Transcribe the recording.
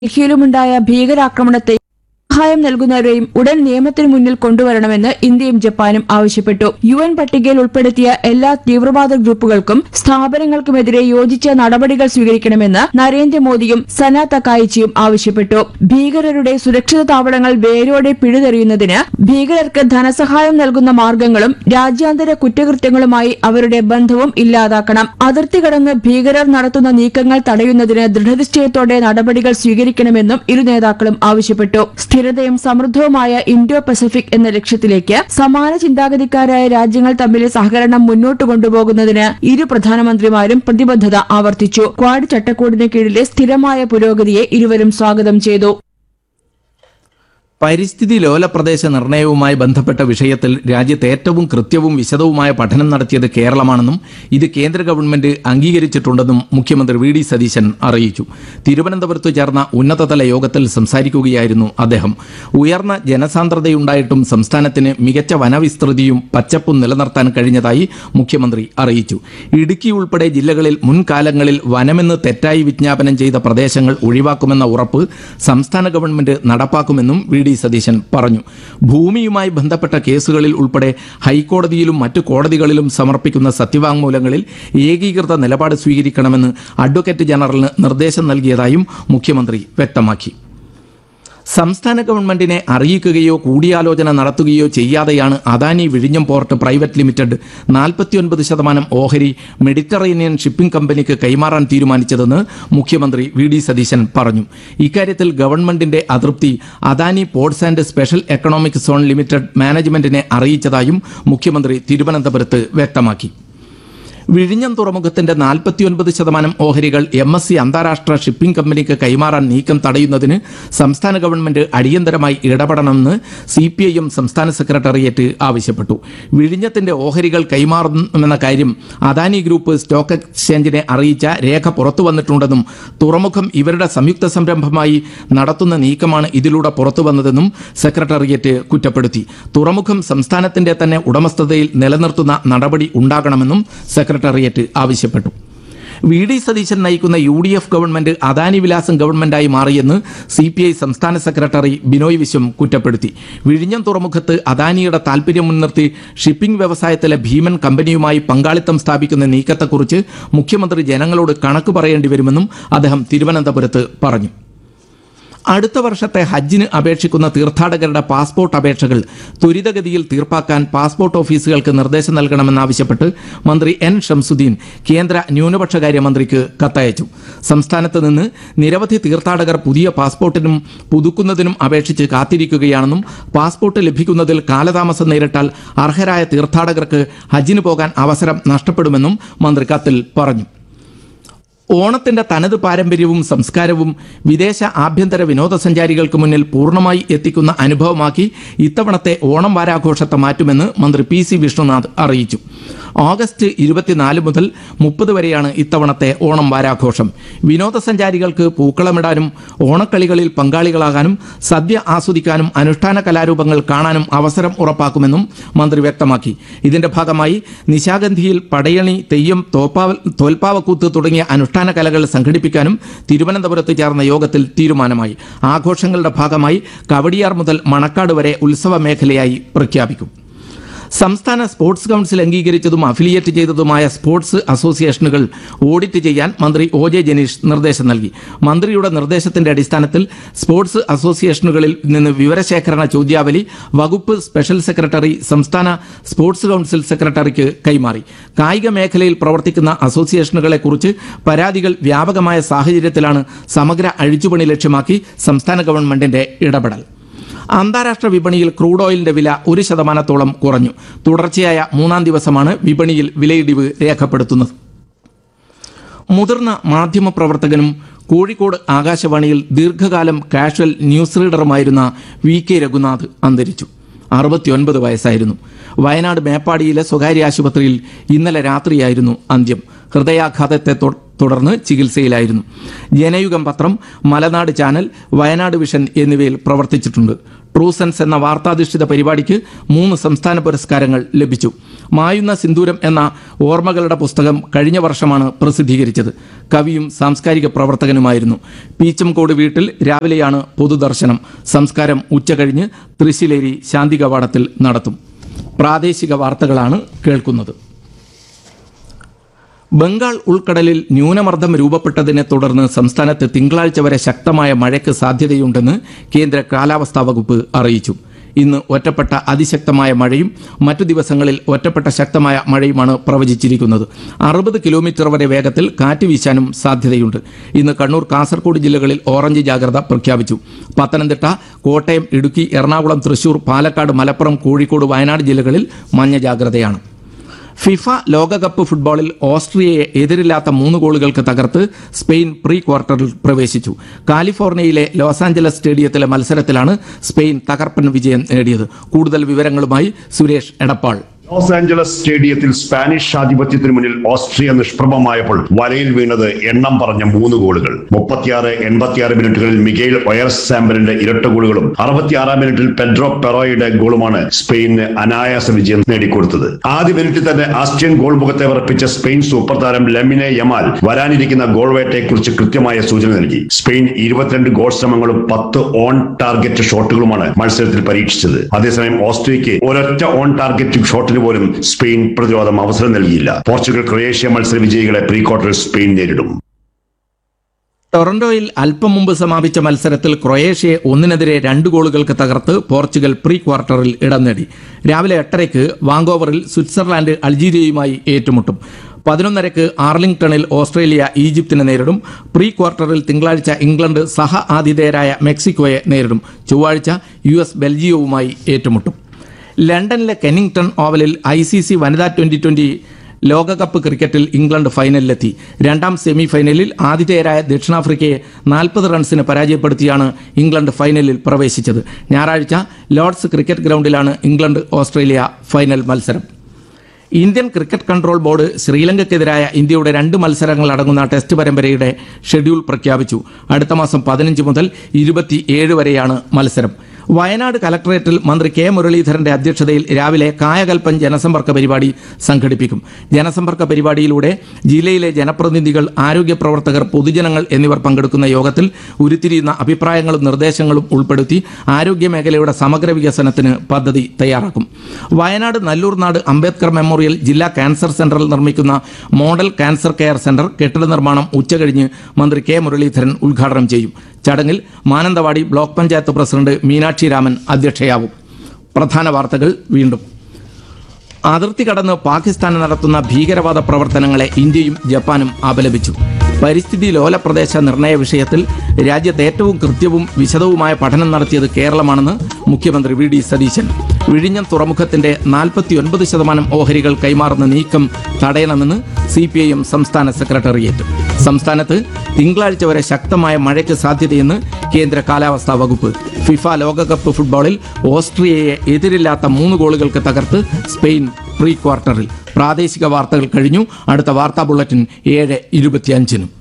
ഡൽഹിയിലുമുണ്ടായ ഭീകരാക്രമണത്തെ സഹായം നൽകുന്നവരെയും ഉടൻ നിയമത്തിന് മുന്നിൽ കൊണ്ടുവരണമെന്ന് ഇന്ത്യയും ജപ്പാനും ആവശ്യപ്പെട്ടു യു എൻ പട്ടികയിൽ ഉൾപ്പെടുത്തിയ എല്ലാ തീവ്രവാദ ഗ്രൂപ്പുകൾക്കും സ്ഥാപനങ്ങൾക്കുമെതിരെ യോജിച്ച നടപടികൾ സ്വീകരിക്കണമെന്ന് നരേന്ദ്രമോദിയും സന തക്കായിച്ചിയും ആവശ്യപ്പെട്ടു ഭീകരരുടെ സുരക്ഷിത താവളങ്ങൾ വേരോടെ പിഴുതെറിയുന്നതിന് ഭീകരർക്ക് ധനസഹായം നൽകുന്ന മാർഗങ്ങളും രാജ്യാന്തര കുറ്റകൃത്യങ്ങളുമായി അവരുടെ ബന്ധവും ഇല്ലാതാക്കണം അതിർത്തി കടന്ന് ഭീകരർ നടത്തുന്ന നീക്കങ്ങൾ തടയുന്നതിന് ദൃഢനിശ്ചയത്തോടെ നടപടികൾ സ്വീകരിക്കണമെന്നും ഇരു നേതാക്കളും ആവശ്യപ്പെട്ടു സ്ഥിരതയും സമൃദ്ധവുമായ ഇൻഡോ പസഫിക് എന്ന ലക്ഷ്യത്തിലേക്ക് സമാന ചിന്താഗതിക്കാരായ രാജ്യങ്ങൾ തമ്മിലെ സഹകരണം മുന്നോട്ട് കൊണ്ടുപോകുന്നതിന് ഇരു പ്രധാനമന്ത്രിമാരും പ്രതിബദ്ധത ആവർത്തിച്ചു ക്വാഡ് ചട്ടക്കൂടിന് കീഴിലെ സ്ഥിരമായ പുരോഗതിയെ ഇരുവരും സ്വാഗതം ചെയ്തു പരിസ്ഥിതി ലോല പ്രദേശ നിർണയവുമായി ബന്ധപ്പെട്ട വിഷയത്തിൽ രാജ്യത്ത് ഏറ്റവും കൃത്യവും വിശദവുമായ പഠനം നടത്തിയത് കേരളമാണെന്നും ഇത് കേന്ദ്ര ഗവൺമെന്റ് അംഗീകരിച്ചിട്ടുണ്ടെന്നും മുഖ്യമന്ത്രി വി ഡി സതീശൻ അറിയിച്ചു തിരുവനന്തപുരത്ത് ചേർന്ന ഉന്നതതല യോഗത്തിൽ സംസാരിക്കുകയായിരുന്നു അദ്ദേഹം ഉയർന്ന ജനസാന്ദ്രതയുണ്ടായിട്ടും സംസ്ഥാനത്തിന് മികച്ച വനവിസ്തൃതിയും പച്ചപ്പും നിലനിർത്താൻ കഴിഞ്ഞതായി മുഖ്യമന്ത്രി അറിയിച്ചു ഇടുക്കി ഉൾപ്പെടെ ജില്ലകളിൽ മുൻകാലങ്ങളിൽ വനമെന്ന് തെറ്റായി വിജ്ഞാപനം ചെയ്ത പ്രദേശങ്ങൾ ഒഴിവാക്കുമെന്ന ഉറപ്പ് സംസ്ഥാന ഗവൺമെന്റ് നടപ്പാക്കുമെന്നും വി ഡി സതീശൻ പറഞ്ഞു ഭൂമിയുമായി ബന്ധപ്പെട്ട കേസുകളിൽ ഉൾപ്പെടെ ഹൈക്കോടതിയിലും മറ്റു കോടതികളിലും സമർപ്പിക്കുന്ന സത്യവാങ്മൂലങ്ങളിൽ ഏകീകൃത നിലപാട് സ്വീകരിക്കണമെന്ന് അഡ്വക്കേറ്റ് ജനറലിന് നിർദ്ദേശം നൽകിയതായും മുഖ്യമന്ത്രി വ്യക്തമാക്കി സംസ്ഥാന ഗവൺമെന്റിനെ അറിയിക്കുകയോ കൂടിയാലോചന നടത്തുകയോ ചെയ്യാതെയാണ് അദാനി വിഴിഞ്ഞം പോർട്ട് പ്രൈവറ്റ് ലിമിറ്റഡ് നാൽപ്പത്തിയൊൻപത് ശതമാനം ഓഹരി മെഡിറ്ററേനിയൻ ഷിപ്പിംഗ് കമ്പനിക്ക് കൈമാറാൻ തീരുമാനിച്ചതെന്ന് മുഖ്യമന്ത്രി വി ഡി സതീശൻ പറഞ്ഞു ഇക്കാര്യത്തിൽ ഗവൺമെന്റിന്റെ അതൃപ്തി Adani ports and special economic zone limited മാനേജ്മെന്റിനെ അറിയിച്ചതായും മുഖ്യമന്ത്രി തിരുവനന്തപുരത്ത് വ്യക്തമാക്കി വിഴിഞ്ഞം തുറമുഖത്തിന്റെ നാൽപ്പത്തിയൊൻപത് ശതമാനം ഓഹരികൾ എം എസ് സി അന്താരാഷ്ട്ര ഷിപ്പിംഗ് കമ്പനിക്ക് കൈമാറാൻ നീക്കം തടയുന്നതിന് സംസ്ഥാന ഗവൺമെന്റ് അടിയന്തരമായി ഇടപെടണമെന്ന് സി പി ഐ എം സംസ്ഥാന സെക്രട്ടേറിയറ്റ് ആവശ്യപ്പെട്ടു വിഴിഞ്ഞത്തിന്റെ ഓഹരികൾ കൈമാറുമെന്ന കാര്യം അദാനി ഗ്രൂപ്പ് സ്റ്റോക്ക് എക്സ്ചേഞ്ചിനെ അറിയിച്ച രേഖ പുറത്തു വന്നിട്ടുണ്ടെന്നും തുറമുഖം ഇവരുടെ സംയുക്ത സംരംഭമായി നടത്തുന്ന നീക്കമാണ് ഇതിലൂടെ പുറത്തു വന്നതെന്നും സെക്രട്ടേറിയറ്റ് കുറ്റപ്പെടുത്തി തുറമുഖം സംസ്ഥാനത്തിന്റെ തന്നെ ഉടമസ്ഥതയിൽ നിലനിർത്തുന്ന നടപടി ഉണ്ടാകണമെന്നും സെക്രട്ടേറിയറ്റ് ആവശ്യപ്പെട്ടു വി ഡി സതീശൻ നയിക്കുന്ന U D F government Adani വിലാസം ഗവൺമെന്റായി മാറിയെന്ന് സി പി ഐ സംസ്ഥാന സെക്രട്ടറി ബിനോയ് വിശ്വം കുറ്റപ്പെടുത്തി വിഴിഞ്ഞം തുറമുഖത്ത് അദാനിയുടെ താൽപര്യം മുൻനിർത്തി ഷിപ്പിംഗ് വ്യവസായത്തിലെ ഭീമൻ കമ്പനിയുമായി പങ്കാളിത്തം സ്ഥാപിക്കുന്ന നീക്കത്തെക്കുറിച്ച് മുഖ്യമന്ത്രി ജനങ്ങളോട് കണക്ക് പറയേണ്ടി വരുമെന്നും അദ്ദേഹം തിരുവനന്തപുരത്ത് പറഞ്ഞു അടുത്ത വർഷത്തെ ഹജ്ജിന് അപേക്ഷിക്കുന്ന തീർത്ഥാടകരുടെ പാസ്പോർട്ട് അപേക്ഷകൾ ത്വരിതഗതിയിൽ തീർപ്പാക്കാൻ പാസ്പോർട്ട് ഓഫീസുകൾക്ക് നിർദ്ദേശം നൽകണമെന്നാവശ്യപ്പെട്ട് മന്ത്രി എൻ ഷംസുദ്ദീൻ കേന്ദ്ര ന്യൂനപക്ഷകാര്യ മന്ത്രിക്ക് കത്തയച്ചു സംസ്ഥാനത്ത് നിന്ന് നിരവധി തീർത്ഥാടകർ പുതിയ പാസ്പോർട്ടിനും പുതുക്കുന്നതിനും അപേക്ഷിച്ച് കാത്തിരിക്കുകയാണെന്നും പാസ്പോർട്ട് ലഭിക്കുന്നതിൽ കാലതാമസം നേരിട്ടാൽ അർഹരായ തീർത്ഥാടകർക്ക് ഹജ്ജിന് പോകാൻ അവസരം നഷ്ടപ്പെടുമെന്നും മന്ത്രി കത്തിൽ പറഞ്ഞു ഓണത്തിന്റെ തനത് പാരമ്പര്യവും സംസ്കാരവും വിദേശ ആഭ്യന്തര വിനോദസഞ്ചാരികൾക്ക് മുന്നിൽ പൂർണ്ണമായി എത്തിക്കുന്ന അനുഭവമാക്കി ഇത്തവണത്തെ ഓണം വാരാഘോഷത്തെ മാറ്റുമെന്ന് മന്ത്രി പി സി വിഷ്ണുനാഥ് അറിയിച്ചു ഓഗസ്റ്റ് ഇരുപത്തിനാല് മുതൽ മുപ്പത് വരെയാണ് ഇത്തവണത്തെ ഓണം വാരാഘോഷം വിനോദസഞ്ചാരികൾക്ക് പൂക്കളമിടാനും ഓണക്കളികളിൽ പങ്കാളികളാകാനും സദ്യ ആസ്വദിക്കാനും അനുഷ്ഠാന കലാരൂപങ്ങൾ കാണാനും അവസരം ഉറപ്പാക്കുമെന്നും മന്ത്രി വ്യക്തമാക്കി ഇതിന്റെ ഭാഗമായി നിശാഗന്ധിയിൽ പടയണി തെയ്യം തോപ്പാവൽ തോൽപ്പാവക്കൂത്ത് തുടങ്ങിയ അനുഷ്ഠാന കലകൾ സംഘടിപ്പിക്കാനും തിരുവനന്തപുരത്ത് ചേർന്ന യോഗത്തിൽ തീരുമാനമായി ആഘോഷങ്ങളുടെ ഭാഗമായി കവടിയാർ മുതൽ മണക്കാട് വരെ ഉത്സവ മേഖലയായി പ്രഖ്യാപിക്കും സംസ്ഥാന സ്പോർട്സ് കൗൺസിൽ അംഗീകരിച്ചതും അഫിലിയേറ്റ് ചെയ്തതുമായ സ്പോർട്സ് അസോസിയേഷനുകൾ ഓഡിറ്റ് ചെയ്യാൻ മന്ത്രി ഒ ജെ ജനീഷ് നിർദ്ദേശം നൽകി മന്ത്രിയുടെ നിർദ്ദേശത്തിന്റെ അടിസ്ഥാനത്തിൽ സ്പോർട്സ് അസോസിയേഷനുകളിൽ നിന്ന് വിവരശേഖരണ ചോദ്യാവലി വകുപ്പ് സ്പെഷ്യൽ സെക്രട്ടറി സംസ്ഥാന സ്പോർട്സ് കൗൺസിൽ സെക്രട്ടറിക്ക് കൈമാറി കായിക മേഖലയിൽ പ്രവർത്തിക്കുന്ന അസോസിയേഷനുകളെക്കുറിച്ച് പരാതികൾ വ്യാപകമായ സാഹചര്യത്തിലാണ് സമഗ്ര അഴിച്ചുപണി ലക്ഷ്യമാക്കി സംസ്ഥാന ഗവൺമെന്റിന്റെ ഇടപെടൽ അന്താരാഷ്ട്ര വിപണിയിൽ ക്രൂഡ് ഓയിലിന്റെ വില ഒരു ശതമാനത്തോളം കുറഞ്ഞു തുടർച്ചയായ മൂന്നാം ദിവസമാണ് വിപണിയിൽ വിലയിടിവ് രേഖപ്പെടുത്തുന്നത് മുതിർന്ന മാധ്യമപ്രവർത്തകനും കോഴിക്കോട് ആകാശവാണിയിൽ ദീർഘകാലം കാഷ്വൽ ന്യൂസ് റീഡറുമായിരുന്ന വി കെ രഘുനാഥ് അന്തരിച്ചു അറുപത്തിയൊൻപത് വയസ്സായിരുന്നു വയനാട് മേപ്പാടിയിലെ സ്വകാര്യ ആശുപത്രിയിൽ ഇന്നലെ രാത്രിയായിരുന്നു അന്ത്യം ഹൃദയാഘാതത്തെ തൊ- തുടർന്ന് ചികിത്സയിലായിരുന്നു ജനയുഗം പത്രം മലനാട് ചാനൽ വയനാട് വിഷൻ എന്നിവയിൽ പ്രവർത്തിച്ചിട്ടുണ്ട് ട്രൂസൻസ് എന്ന വാർത്താധിഷ്ഠിത പരിപാടിക്ക് മൂന്ന് സംസ്ഥാന പുരസ്കാരങ്ങൾ ലഭിച്ചു മായുന്ന സിന്ദൂരം എന്ന ഓർമ്മകളുടെ പുസ്തകം കഴിഞ്ഞ വർഷമാണ് പ്രസിദ്ധീകരിച്ചത് കവിയും സാംസ്കാരിക പ്രവർത്തകനുമായിരുന്നു പീച്ചംകോട് വീട്ടിൽ രാവിലെയാണ് പൊതുദർശനം സംസ്കാരം ഉച്ചകഴിഞ്ഞ് തൃശ്ശിലേരി ശാന്തി കവാടത്തിൽ നടത്തും പ്രാദേശിക വാർത്തകളാണ് കേൾക്കുന്നത് ബംഗാൾ ഉൾക്കടലിൽ ന്യൂനമർദ്ദം രൂപപ്പെട്ടതിനെ തുടർന്ന് സംസ്ഥാനത്ത് തിങ്കളാഴ്ച വരെ ശക്തമായ മഴയ്ക്ക് സാധ്യതയുണ്ടെന്ന് കേന്ദ്ര കാലാവസ്ഥാ വകുപ്പ് അറിയിച്ചു ഇന്ന് ഒറ്റപ്പെട്ട അതിശക്തമായ മഴയും മറ്റു ദിവസങ്ങളിൽ ഒറ്റപ്പെട്ട ശക്തമായ മഴയുമാണ് പ്രവചിച്ചിരിക്കുന്നത് അറുപത് കിലോമീറ്റർ വരെ വേഗത്തിൽ കാറ്റ് വീശാനും സാധ്യതയുണ്ട് ഇന്ന് കണ്ണൂർ കാസർഗോഡ് ജില്ലകളിൽ ഓറഞ്ച് ജാഗ്രത പ്രഖ്യാപിച്ചു പത്തനംതിട്ട കോട്ടയം ഇടുക്കി എറണാകുളം തൃശൂർ പാലക്കാട് മലപ്പുറം കോഴിക്കോട് വയനാട് ജില്ലകളിൽ മഞ്ഞ ജാഗ്രതയാണ് ഫിഫ ലോകകപ്പ് ഫുട്ബോളിൽ ഓസ്ട്രിയയെ എതിരില്ലാത്ത മൂന്ന് ഗോളുകൾക്ക് തകർത്ത് സ്പെയിൻ പ്രീ ക്വാർട്ടറിൽ പ്രവേശിച്ചു കാലിഫോർണിയയിലെ ലോസ് ആഞ്ചലസ് സ്റ്റേഡിയത്തിലെ മത്സരത്തിലാണ് സ്പെയിൻ തകർപ്പൻ വിജയം നേടിയത് കൂടുതൽ വിവരങ്ങളുമായി സുരേഷ് എടപ്പാൾ ലോസ് ആഞ്ചലസ് സ്റ്റേഡിയത്തിൽ സ്പാനിഷ് ആധിപത്യത്തിന് മുന്നിൽ ഓസ്ട്രിയ നിഷ്പ്രഭമായപ്പോൾ വലയിൽ വീണത് എണ്ണം പറഞ്ഞ മൂന്ന് ഗോളുകൾ മുപ്പത്തിയാറ് എൺപത്തിയാറ് മിനിറ്റുകളിൽ മിഗൈൽ ഒയർസ് സാമ്പലിന്റെ ഇരട്ട ഗോളുകളും അറുപത്തിയാറാം മിനിറ്റിൽ പെഡ്രോ പെറോയുടെ ഗോളുമാണ് സ്പെയിനിന് അനായാസ വിജയം നേടിക്കൊടുത്തത് ആദ്യ മിനിറ്റിൽ തന്നെ ആസ്ട്രിയൻ ഗോൾ മുഖത്തെ വിറപ്പിച്ച സ്പെയിൻ സൂപ്പർ താരം ലെമിനെ യമാൽ വരാനിരിക്കുന്ന ഗോൾ വേട്ടയെക്കുറിച്ച് കൃത്യമായ സൂചന നൽകി സ്പെയിൻ ഇരുപത്തിരണ്ട് ഗോൾ ശ്രമങ്ങളും പത്ത് ഓൺ ടാർഗറ്റ് ഷോട്ടുകളുമാണ് മത്സരത്തിൽ പരീക്ഷിച്ചത് അതേസമയം ഓസ്ട്രിയയ്ക്ക് ഒരൊറ്റ ഓൺ ടാർഗറ്റ് ഷോട്ടിന് പോലും സ്പെയിൻ പ്രതിരോധം അവസരം നൽകിയില്ല പോർച്ചുഗൽ ക്രൊയേഷ്യ മത്സര വിജയികളെ പ്രീ ക്വാർട്ടറിൽ സ്പെയിൻ നേരിടും ടൊറന്റോയിൽ അല്പം മുമ്പ് സമാപിച്ച മത്സരത്തിൽ ക്രൊയേഷ്യയെ ഒന്നിനെതിരെ രണ്ട് ഗോളുകൾക്ക് തകർത്ത് പോർച്ചുഗൽ പ്രീ ക്വാർട്ടറിൽ ഇടം നേടി രാവിലെ എട്ടരയ്ക്ക് വാങ്കോവറിൽ സ്വിറ്റ്സർലാൻഡ് അൾജീരിയയുമായി ഏറ്റുമുട്ടും പതിനൊന്നരയ്ക്ക് ആർലിംഗ്ടണിൽ ഓസ്ട്രേലിയ ഈജിപ്തിനെ നേരിടും പ്രീ ക്വാർട്ടറിൽ തിങ്കളാഴ്ച ഇംഗ്ലണ്ട് സഹ ആതിഥേയരായ മെക്സിക്കോയെ നേരിടും ചൊവ്വാഴ്ച യു എസ് ബെൽജിയവുമായി ഏറ്റുമുട്ടും ലണ്ടനിലെ കെനിങ്ടൺ ഓവലിൽ ഐ സി സി വനിതാ ട്വന്റി ട്വന്റി ലോകകപ്പ് ക്രിക്കറ്റിൽ ഇംഗ്ലണ്ട് ഫൈനലിലെത്തി രണ്ടാം സെമി ഫൈനലിൽ ആതിഥേയരായ ദക്ഷിണാഫ്രിക്കയെ നാൽപ്പത് റൺസിന് പരാജയപ്പെടുത്തിയാണ് ഇംഗ്ലണ്ട് ഫൈനലിൽ പ്രവേശിച്ചത് ഞായറാഴ്ച ലോർഡ്സ് ക്രിക്കറ്റ് ഗ്രൗണ്ടിലാണ് ഇംഗ്ലണ്ട് ഓസ്ട്രേലിയ ഫൈനൽ മത്സരം ഇന്ത്യൻ ക്രിക്കറ്റ് കൺട്രോൾ ബോർഡ് ശ്രീലങ്കയ്ക്കെതിരായ ഇന്ത്യയുടെ രണ്ട് മത്സരങ്ങൾ അടങ്ങുന്ന ടെസ്റ്റ് പരമ്പരയുടെ ഷെഡ്യൂൾ പ്രഖ്യാപിച്ചു അടുത്ത മാസം പതിനഞ്ച് മുതൽ ഇരുപത്തിയേഴ് വരെയാണ് മത്സരം വയനാട് കലക്ടറേറ്റിൽ മന്ത്രി കെ മുരളീധരന്റെ അധ്യക്ഷതയിൽ രാവിലെ കായകൽപ്പൻ ജനസമ്പർക്ക പരിപാടി സംഘടിപ്പിക്കും ജനസമ്പർക്ക പരിപാടിയിലൂടെ ജില്ലയിലെ ജനപ്രതിനിധികൾ ആരോഗ്യ പ്രവർത്തകർ പൊതുജനങ്ങൾ എന്നിവർ പങ്കെടുക്കുന്ന യോഗത്തിൽ ഉരുത്തിരിയുന്ന അഭിപ്രായങ്ങളും നിർദ്ദേശങ്ങളും ഉൾപ്പെടുത്തി ആരോഗ്യ മേഖലയുടെ സമഗ്ര വികസനത്തിന് പദ്ധതി തയ്യാറാക്കും വയനാട് നല്ലൂർനാട് അംബേദ്കർ മെമ്മോറിയൽ ജില്ലാ ക്യാൻസർ സെന്ററിൽ നിർമ്മിക്കുന്ന മോഡൽ ക്യാൻസർ കെയർ സെന്റർ കെട്ടിട നിർമ്മാണം ഉച്ചകഴിഞ്ഞ് മന്ത്രി കെ മുരളീധരൻ ഉദ്ഘാടനം ചെയ്യും ചടങ്ങിൽ മാനന്തവാടി ബ്ലോക്ക് പഞ്ചായത്ത് പ്രസിഡന്റ് മീനാക്ഷി രാമൻ അധ്യക്ഷയാവും പ്രധാന വാർത്തകൾ വീണ്ടും അതിർത്തി കടന്ന് പാകിസ്ഥാൻ നടത്തുന്ന ഭീകരവാദ പ്രവർത്തനങ്ങളെ ഇന്ത്യയും ജപ്പാനും അപലപിച്ചു പരിസ്ഥിതി ലോല പ്രദേശ നിർണയ വിഷയത്തിൽ രാജ്യത്ത് ഏറ്റവും കൃത്യവും വിശദവുമായ പഠനം നടത്തിയത് കേരളമാണെന്ന് മുഖ്യമന്ത്രി വി ഡി സതീശൻ വിഴിഞ്ഞം തുറമുഖത്തിന്റെ നാൽപ്പത്തിയൊൻപത് ശതമാനം ഓഹരികൾ കൈമാറുന്ന നീക്കം തടയണമെന്ന് സി പി ഐ എം സംസ്ഥാന സെക്രട്ടേറിയറ്റ് സംസ്ഥാനത്ത് തിങ്കളാഴ്ച വരെ ശക്തമായ മഴയ്ക്ക് സാധ്യതയെന്ന് കേന്ദ്ര കാലാവസ്ഥാ വകുപ്പ് ഫിഫ ലോകകപ്പ് ഫുട്ബോളിൽ ഓസ്ട്രിയയെ എതിരില്ലാത്ത മൂന്ന് ഗോളുകൾക്ക് തകർത്ത് സ്പെയിൻ പ്രീ ക്വാർട്ടറിൽ പ്രാദേശിക വാർത്തകൾ കഴിഞ്ഞു അടുത്ത വാർത്താ ബുള്ളറ്റിൻ ഏഴ് ഇരുപത്തിയഞ്ചിനും